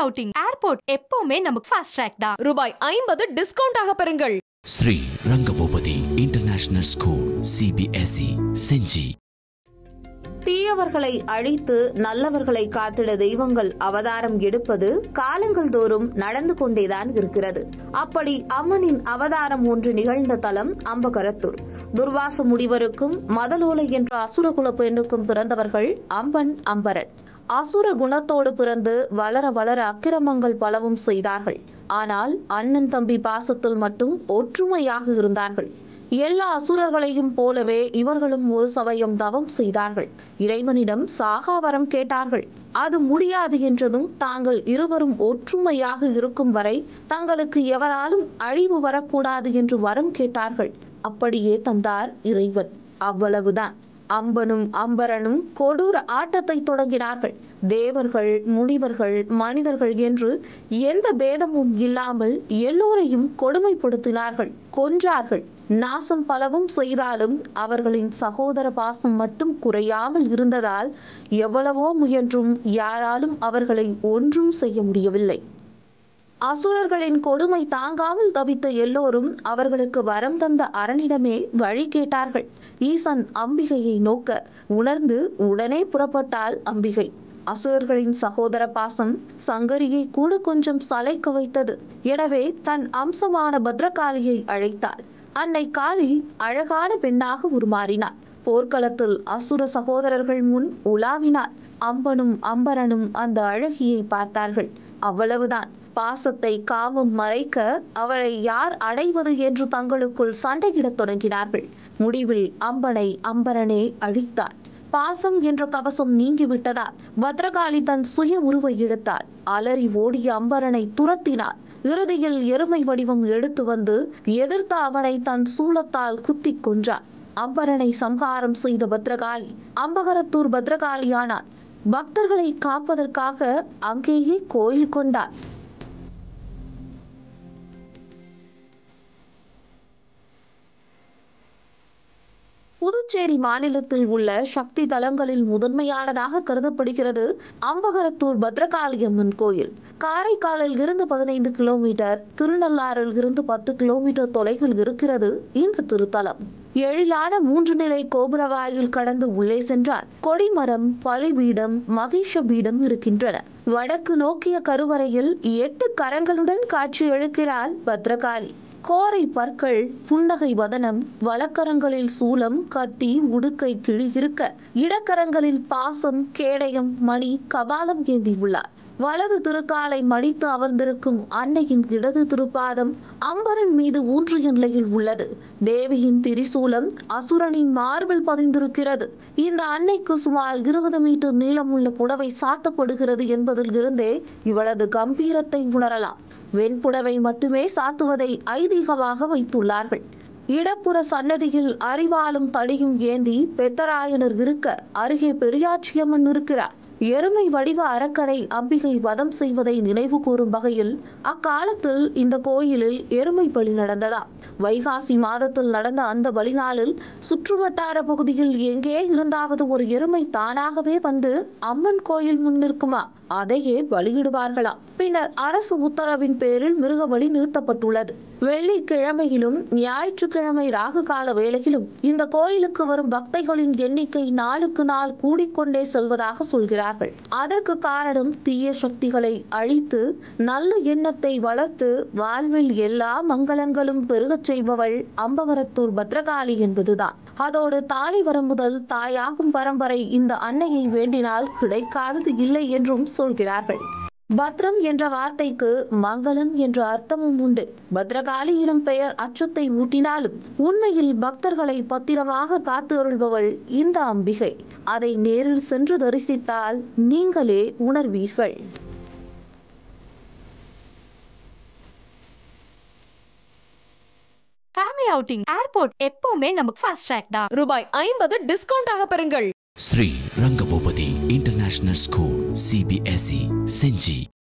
outing airport எப்பவுமே நமக்கு fast track தான் ரூபாய் ஐம்பது டிஸ்கவுண்ட் ஆக பெறுங்கள் Shri Rangabhupathi international school CBSE Gingee தீயவர்களை அழித்து நல்லவர்களை காத்திட தெய்வங்கள் அவதாரம் எடுப்பது காலங்கள் தோறும் நடந்து கொண்டேதான் இருக்கிறது அப்படி அம்மனின் அவதாரம் ஒன்று நிகழ்ந்த தலம் அம்பகரத்தூர் துர்வாச முடிவருக்கும் மதலோலை என்ற அசுரகுல பெண்ணுக்கும் பிறந்தவர்கள் அம்பன் அம்பரன் அசுர குணத்தோடு பிறந்து வளர வளர அக்கிரமங்கள் பலவும் செய்தார்கள் ஆனால் அண்ணன் தம்பி பாசத்தில் மட்டும் ஒற்றுமையாக இருந்தார்கள் எல்லா அசுரர்களையும் போலவே இவர்களும் ஒரு சமயம் தவம் செய்தார்கள் இறைவனிடம் சாகா வரம் கேட்டார்கள் அது முடியாது என்றதும் தாங்கள் இருவரும் ஒற்றுமையாக இருக்கும் வரை தங்களுக்கு எவராலும் அழிவு வரக்கூடாது என்று வரம் கேட்டார்கள் அப்படியே தந்தார் இறைவன் அவ்வளவுதான் அம்பனும் அம்பரனும் கொடூர ஆட்டத்தை தொடங்கினார்கள் தேவர்கள் முனிவர்கள் மனிதர்கள் என்று எந்த பேதமும் இல்லாமல் எல்லோரையும் கொடுமைப்படுத்தினார்கள் கொன்றார்கள் நாசம் பலவும் செய்தாலும் அவர்களின் சகோதர பாசம் மட்டும் குறையாமல் இருந்ததால் எவ்வளவோ முயன்றும் யாராலும் அவர்களை ஒன்றும் செய்ய முடியவில்லை அசுரர்களின் கொடுமை தாங்காமல் தவித்த எல்லோரும் அவர்களுக்கு வரம் தந்த அரணிடமே வழி கேட்டார்கள் ஈசன் அம்பிகையை நோக்க உணர்ந்து உடனே புறப்பட்டாள் அம்பிகை அசுரர்களின் சகோதர பாசம் சங்கரியை கூட கொஞ்சம் சளைக்க வைத்தது எனவே தன் அம்சமான பத்ரகாளியை அழைத்தாள் அன்னை காளி அழகான பெண்ணாக உருமாறினார் போர்க்களத்தில் அசுர சகோதரர்கள் முன் உலாவினார் அம்பனும் அம்பரனும் அந்த அழகியை பார்த்தார்கள் அவ்வளவுதான் பாசத்தை காமம் மறைக்க அவளை யார் அடைவது என்று தங்களுக்குள் சண்டையிடத் தொடங்கினார்கள் முடிவில் அம்பனை அம்பரனே அழித்தார் பாசம் என்ற கவசம் நீங்கிவிட்டதால் பத்ரகாளி தன் சுய உருவை எடுத்தாள் அலறி ஓடிய அம்பரனை துரத்தினாள் இறுதியில் எருமை வடிவம் எடுத்து வந்து எதிர்த்த அவனை தன் சூளத்தால் குத்திக் கொன்றார் அம்பரனை சம்ஹாரம் செய்த பத்ரகாளி அம்பகரத்தூர் பத்ரகாளியானார் பக்தர்களை காப்பதற்காக அங்கேயே கோயில் கொண்டார் புதுச்சேரி மாநிலத்தில் உள்ள சக்தி தலங்களில் முதன்மையானதாக கருதப்படுகிறது அம்பகரத்தூர் பத்ரகாளியம்மன் கோயில் காரைக்காலில் இருந்து பதினைந்து கிலோமீட்டர் திருநள்ளாறில் இருந்து பத்து கிலோமீட்டர் தொலைவில் இருக்கிறது இந்த திருத்தலம் எழிலான மூன்று நிலை கோபுர வாயில் கடந்து உள்ளே சென்றால் கொடிமரம் பலிபீடம் மகிஷ பீடம் இருக்கின்றன வடக்கு நோக்கிய கருவறையில் எட்டு கரங்களுடன் காட்சியளிக்கிறாள் பத்ரகாளி கோரை பற்கள் புன்னகை வதனம் வலக்கரங்களில் சூலம் கத்தி உடுக்கை கிழி இருக்க இடக்கரங்களில் பாசம் கேடயம் மணி கபாலம் ஏந்தி உள்ளார் வலது திருக்காலை மடித்து அமர்ந்திருக்கும் அன்னையின் இடது திருப்பாதம் அம்பரன் மீது ஊன்றிய நிலையில் உள்ளது தேவியின் திரிசூலம் அசுரனின் மார்பில் பதிந்திருக்கிறது இந்த அன்னைக்கு சுமார் இருபது மீட்டர் நீளமுள்ள புடவை சாத்தப்படுகிறது என்பதில் இருந்தே இவளது கம்பீரத்தை உணரலாம் வெண்புடவை மட்டுமே சாத்துவதை ஐதீகமாக வைத்துள்ளார்கள் இடப்புற சன்னதியில் அறிவாலும் தடியும் ஏந்தி பெத்தராயனர் இருக்க அருகே பெரியாட்சியம்மன் இருக்கிறார் எருமை வடிவ அரக்கனை அம்பிகை வதம் செய்வதை நினைவு கூறும் வகையில் அக்காலத்தில் இந்த கோயிலில் எருமை பலி நடந்ததா வைகாசி மாதத்தில் நடந்த அந்த பலிநாளில் சுற்றுவட்டார பகுதியில் எங்கே இருந்தாவது ஒரு எருமை தானாகவே வந்து அம்மன் கோயில் முன் நிற்குமா அதையே பலியிடுவார்களாம் பின்னர் அரசு உத்தரவின் பேரில் மிருக பலி நிறுத்தப்பட்டுள்ளது வெள்ளிக்கிழமையிலும் ஞாயிற்றுக்கிழமை ராகு கால வேளையிலும் இந்த கோயிலுக்கு வரும் பக்தைகளின் எண்ணிக்கை நாளுக்கு நாள் கூடிக்கொண்டே செல்வதாக சொல்கிறார்கள் அதற்கு காரணம் தீய சக்திகளை அழித்து நல்ல எண்ணத்தை வளர்த்து வாழ்வில் எல்லா மங்களங்களும் பெருகச் செய்பவள் அம்பகரத்தூர் பத்ரகாளி என்பதுதான் அதோடு தாலி வரம் முதல் தாயாகும் பரம்பரை இந்த அன்னையை வேண்டினால் கிடைக்காதது இல்லை என்றும் சொல்கிறார்கள் பத்ரம் என்ற வார்த்தைக்கு மங்களம் என்ற அர்த்தமும் உண்டு பத்ரகாளி எனும் பெயர் அச்சத்தை ஊட்டினாலும் உண்மையில் பக்தர்களை பத்திரமாக காத்து அருள்பவள் இந்த அம்பிகை அதை நேரில் சென்று தரிசித்தால் நீங்களே உணர்வீர்கள் ஃபேமிலி அவுட்டிங் ஏர்போர்ட் எப்பவுமே நமக்கு ஃபாஸ்ட் ட்ராக் தான் ரூபாய் ஐம்பது டிஸ்கவுண்ட் ஆக பெறுங்கள் Shri Rangabhupathi international school CBSE செஞ்சி